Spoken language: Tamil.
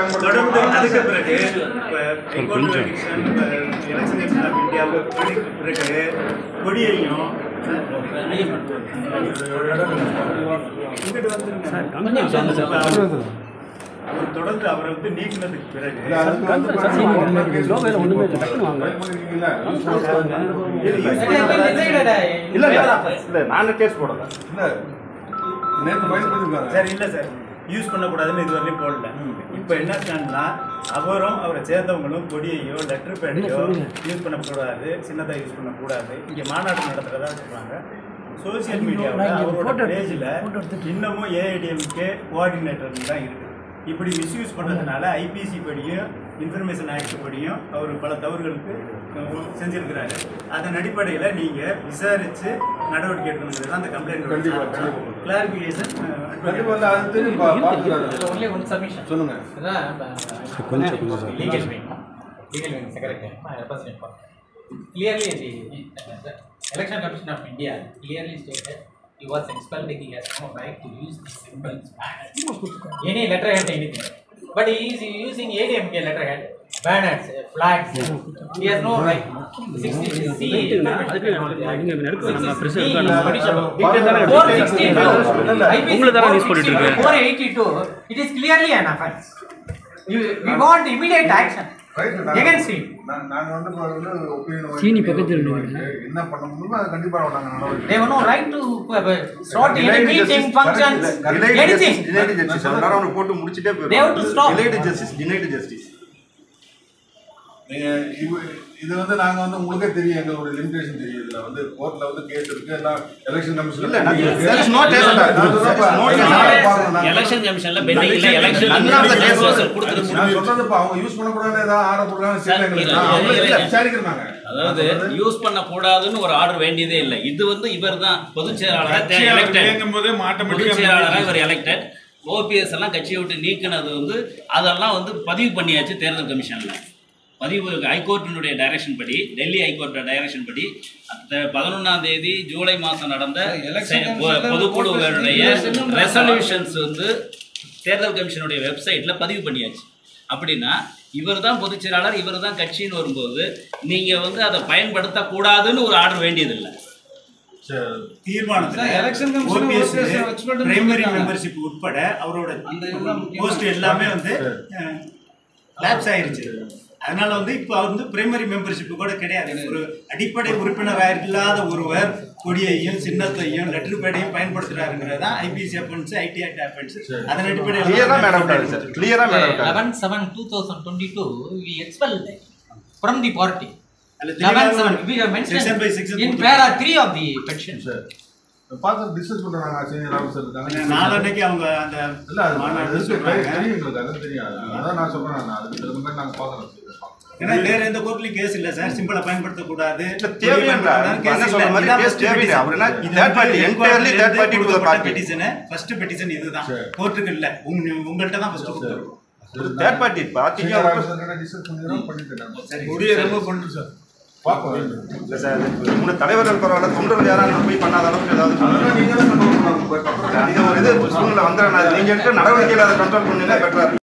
தொடர்ந்து அதுக்கு பிறகு இப்போ high court election election commission of India பிறகு கொடியையும் இங்கிட்டு வந்துருங்க அவர் தொடர்ந்து அவரை வந்து நீக்கினதுக்கு பிறகு இல்ல இல்ல நானே கேஸ் போடல நேற்று பயன்படுத்திருக்காங்க சார் இல்லை சார் யூஸ் பண்ணக்கூடாதுன்னு இது வரையும் போடல இப்போ என்ன ஸ்டாண்ட்னா அவரும் அவரை சேர்ந்தவங்களும் கொடியையோ லெட்டர் பேடையோ யூஸ் பண்ணக்கூடாது சின்னதாக யூஸ் பண்ணக்கூடாது இங்கே மாநாடு நடத்துகிறதா சொல்கிறாங்க சோசியல் மீடியாவில் அவரோட பேஜில் இன்னமும் ஏஐடிஎம்கே கோஆர்டினேட்டர் தான் இருக்குது இப்படி மிஸ்யூஸ் பண்ணதுனால ஐபிசி படியும் இன்ஃபர்மேஷன் ஆக்ட் படியும் அவர் பல தவறுகளுக்கு அஹ், செஞ்சிருக்கிறாரு அதன் அடிப்படையில் நீங்கள் விசாரித்து நடவடிக்கை எடுக்கணுங்கிறது அந்த கண்டிப்பா, கம்ப்ளைண்ட் கண்டிப்பா. கிளாரிஃபிகேஷன் கண்டிப்பா வந்து அது தெரியும் பா- பார்த்துக்கிறாரு. only one submission. சொல்லுங்க கொஞ்சம் கொஞ்சம் legal wing. Legal wing secretary. I represent for. Clearly, the uh, Election Commission of India clearly stated he was expelled. He has no right to use the symbols, banners, any letterhead, anything. But he is using ADMK letterhead, banners, uh, flags. He has no right. 60 C. உங்களுக்கு தானே news போட்டுட்டு இருக்கு. 482, it is clearly an offense. You- We want immediate action Right, நான் against him. நான்- நாங்க வந்து இப்ப வந்து opinion சீனி வாங்கி- பக்கத்துல இருக்கு. என்ன பண்ண முடியுமோ அதை கண்டிப்பா நாங்க நடவடிக்கை They have no right to uh, start any Delayed meeting, justice, functions, Delayed anything. justice, delayed justice. ஒரு நேரம் அவனுக்கு போட்டு முடிச்சிட்டே They have to stop. Delayed justice, denied justice. நீங்க இவ- இது வந்து நாங்க வந்து உங்களுக்கே தெரியும் எங்களோட லிமிடேஷன் தெரியும் இதுல வந்து கோர்ட்ல வந்து கேஸ் இருக்கு எல்லாம் எலெக்ஷன் கமிஷன் இல்ல, நான் there is no case at all. Election கமிஷன்ல பெண்டிங் இல்ல election None of the cases proposal கொடுத்துட்டு நான் சொல்றது இப்ப அவங்க யூஸ் பண்ணக்கூடாது ஏதாவது ஆர்டர் போடுறாங்க சார், எங்களுக்கு இல்ல, நான் அவங்களே இல்ல, விசாரிக்கிறாங்க அதாவது யூஸ் பண்ண கூடாதுன்னு ஒரு ஆர்டர் வேண்டியதே இல்லை இது வந்து இவர் தான் பொதுச் செயலாளர் எலெக்டட் போதே பொதுச் செயலாளராக இவர் எலெக்டட் ஓபிஎஸ் எல்லாம் கட்சியை விட்டு நீக்கினது வந்து அதெல்லாம் வந்து பதிவு பண்ணியாச்சு தேர்தல் கமிஷன்ல பதிவு ஹைகோர்ட்டினுடைய டைரக்ஷன் படி டெல்லி ஹைகோர்ட் டைரக்ஷன் படி பதினொன்றாம் தேதி ஜூலை மாதம் நடந்த செ- பொ- பொதுக்குழுவுடைய ரெசல்யூஷன்ஸ் வந்து தேர்தல் கமிஷனுடைய வெப்சைட்டில் பதிவு பண்ணியாச்சு அப்படின்னா இவர் தான் பொதுச் செயலாளர் இவர் தான் கட்சின்னு வரும்போது நீங்கள் வந்து அதை பயன்படுத்தக்கூடாதுன்னு ஒரு ஆர்டர் வேண்டியதில்லை தீர்மானத்துல sir, election commission OPS OPS expert ன்னு பிரைமரி சொல்லிருக்காங்க. மெம்பர்ஷிப் உட்பட அவரோட அந்த இதெல்லாம் முக்கியமா போஸ்ட் எல்லாமே வந்து லேப்ஸ் ஆயிருச்சு அதனால வந்து இப்போ அவர் வந்து பிரைமரி மெம்பர்ஷிப் கூட கிடையாது ஒரு அடிப்படை உறுப்பினராக இல்லாத ஒருவர் கொடியையும் சின்னத்தையும் லெட்டர் பேடையும் பயன்படுத்துறாருங்கிறது தான் IPC offence IT act offence அதன் Clear ஆ மேடம் விட்டாரு சார். Clear ஆ மேடம் விட்டாரு. 11 7 2022, we expelled from the party. அதுல 11 தெளிவாக 7, we have section by mentioned section in கொடுத்திருக்காங்க. para 3 of the petition. பார்த்து டிஸ்கஸ் பண்றாங்க சீனியர் ஆஃபீஸர் இருக்காங்க நாளன்னைக்கு அவங்க அந்த இல்ல அது மாநாடு அது சொல்றாங்க. தெரியும் எங்களுக்கு அது தெரியும் அதான் நான் சொல்றேன் நான் அதுக்கு தகுந்த மாதிரி நாங்க பார்க்கறோம் ஏன்னா வேற எந்த கோர்ட்லயும் கேஸ் இல்ல சார் சிம்பிளா பயன்படுத்தக்கூடாது இல்ல, தேவையில்லை. என்ன சொல்ற மாதிரி case தேவையில்லை. அவர் என்ன third party, entirely third party to the party. Petition first petition இதுதான் சரி. கோர்ட்டுக்கு இல்ல உங்க உங்கள்ட்ட தான் ஃபர்ஸ்ட் கொடுத்துருக்கோம் ஒரு தேர்ட் பார்ட்டி பார்ட்டிக்கு சீனியர் அவருக்கு ஆஃபீஸர் டிஸ்கஸ் பண்ணிடுறோம் பண்ணிட்டு நான் சரி முடிய ரிமூவ் பண்ணுறோம் சார் பார்ப்போம் இல்ல சார் உங்க தலைவர்கள் பரவாயில்ல தொண்டர்கள் யாராவது போய் பண்ணாத அளவுக்கு ஏதாவது சொல்லுங்க. அதெல்லாம் நீங்க தான் கண்ட்ரோல் பண்ணணும் இது ஒரு இது சூழ்நிலை வந்துடுறேன் நீங்க எடுக்க நடவடிக்கையில் அதை கண்ட்ரோல் பண்ணீங்கன்னா பெட்டரா இருக்கும்